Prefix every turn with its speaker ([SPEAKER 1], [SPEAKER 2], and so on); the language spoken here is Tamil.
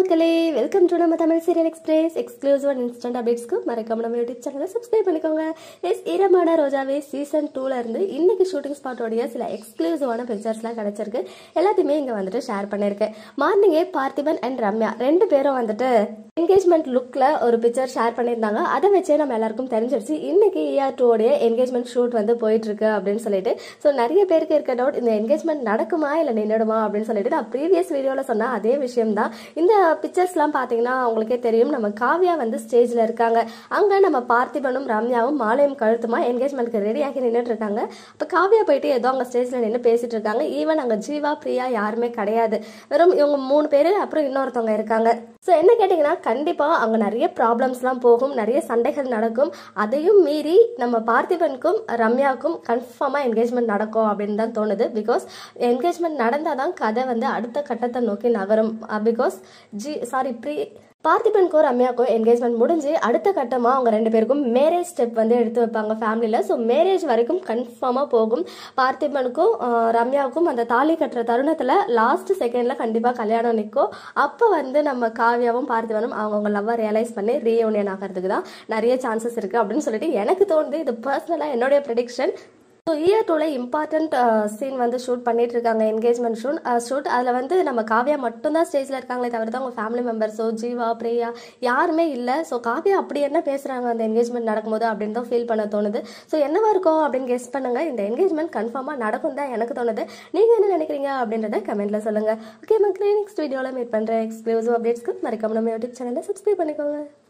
[SPEAKER 1] மக்களே வெல்கம் டு நம்ம Tamil serial express exclusive and instant அப்டேட்ஸ்க்கு மறக்காம நம்ம யூடியூப் சேனலை சப்ஸ்கிரைப் பண்ணிக்கோங்க எஸ் ஈரமான ரோஜாவே சீசன் டூல இருந்து இன்னைக்கு ஷூட்டிங் ஸ்பாட்டோடைய சில எக்ஸ்க்ளூசிவான பிக்சர்ஸ்லாம் கிடைச்சிருக்கு எல்லாத்தையுமே இங்க வந்துட்டு ஷேர் பண்ணியிருக்கேன் மார்னிங்கே பார்த்திபன் அண்ட் ரம்யா ரெண்டு பேரும் வந்துட்டு என்கேஜ்மெண்ட் லுக்ல ஒரு பிக்சர் ஷேர் பண்ணியிருந்தாங்க அதை வச்சே நம்ம எல்லாருக்கும் தெரிஞ்சிருச்சு இன்னைக்கு இஆர் டூடைய என்கேஜ்மெண்ட் ஷூட் வந்து போயிட்டு இருக்கு அப்படின்னு சொல்லிட்டு ஸோ நிறைய பேருக்கு இருக்க டவுட் இந்த என்கேஜ்மெண்ட் நடக்குமா இல்லை நின்றுடுமா அப்படின்னு சொல்லிட்டு நான் ப்ரீவியஸ் வீடியோவில் சொன்ன அதே விஷயம் தான் இந்த பிக்சர்ஸ்லாம் பார்த்தீங்கன்னா உங்களுக்கே தெரியும் நம்ம காவ்யா வந்து ஸ்டேஜில் இருக்காங்க அங்கே நம்ம பார்த்திபனும் ரம்யாவும் மாலையும் கழுத்துமா என்கேஜ்மெண்ட்க்கு ரெடியாகி நின்றுட்டு இருக்காங்க இப்போ காவ்யா போயிட்டு ஏதோ அங்கே ஸ்டேஜில் நின்று பேசிட்டு இருக்காங்க ஈவன் அங்கே ஜீவா பிரியா யாருமே கிடையாது வெறும் இவங்க மூணு பேர் அப்புறம் இன்னொருத்தவங்க இருக்காங்க ஸோ என்ன கேட்டிங்கன்னா கண்டிப்பாக அங்கே நிறைய ப்ராப்ளம்ஸ்லாம் போகும் நிறைய சண்டைகள் நடக்கும் அதையும் மீறி நம்ம பார்த்திபனுக்கும் ரம்யாவுக்கும் கன்ஃபார்மாக என்கேஜ்மெண்ட் நடக்கும் அப்படின்னு தான் தோணுது பிகாஸ் என்கேஜ்மெண்ட் நடந்தால் தான் கதை வந்து அடுத்த கட்டத்தை நோக்கி நகரும் பிகாஸ் ஜி சாரி ப்ரீ பார்த்திபனுக்கும் ரம்யாவுக்கும் என்கேஜ்மெண்ட் முடிஞ்சு அடுத்த கட்டமாக அவங்க ரெண்டு பேருக்கும் மேரேஜ் ஸ்டெப் வந்து எடுத்து வைப்பாங்க ஃபேமிலியில் ஸோ மேரேஜ் வரைக்கும் கன்ஃபார்மாக போகும் பார்த்திபனுக்கும் ஆஹ், ரம்யாவுக்கும் அந்த தாலி கட்டுற தருணத்தில் லாஸ்ட் செகண்டில் கண்டிப்பாக கல்யாணம் நிற்கும் அப்போ வந்து நம்ம காவ்யாவும் பார்த்திபனும் அவங்கவுங்க லவ்வை ரியலைஸ் பண்ணி ரீயூனியன் ஆகிறதுக்கு தான் நிறைய சான்சஸ் இருக்குது அப்படின்னு சொல்லிட்டு எனக்கு தோணுது இது பர்சனலாக என்னுடைய ப்ரெடிக்ஷன் ஸோ இயர் டூவில் இம்பார்ட்டண்ட் சீன் வந்து ஷூட் பண்ணிட்டு இருக்காங்க என்கேஜ்மெண்ட் ஷூட் ஷூட் அதில் வந்து நம்ம காவ்யா மட்டும்தான் ஸ்டேஜில் இருக்காங்களே தவிர அவங்க ஃபேமிலி மெம்பர்ஸோ ஜீவா பிரியா யாருமே இல்லை ஸோ காவ்யா அப்படி என்ன பேசுகிறாங்க அந்த என்கேஜ்மெண்ட் நடக்கும்போது அப்படின்னு தான் ஃபீல் பண்ண தோணுது ஸோ என்னவா இருக்கும் அப்படின்னு கெஸ் பண்ணுங்க இந்த என்கேஜ்மெண்ட் கன்ஃபார்மாக நடக்கும் தான் எனக்கு தோணுது நீங்கள் என்ன நினைக்கிறீங்க அப்படின்றத கமெண்ட்டில் சொல்லுங்கள் ஓகே மக்களே நெக்ஸ்ட் வீடியோவில் மீட் பண்ணுறேன் எக்ஸ்க்ளூசிவ் அப்டேட்ஸ்க்கு மறக்காம நம்ம யூடியூப் சேனலை சப்ஸ்கிரைப் பண்ணிக்கோங்க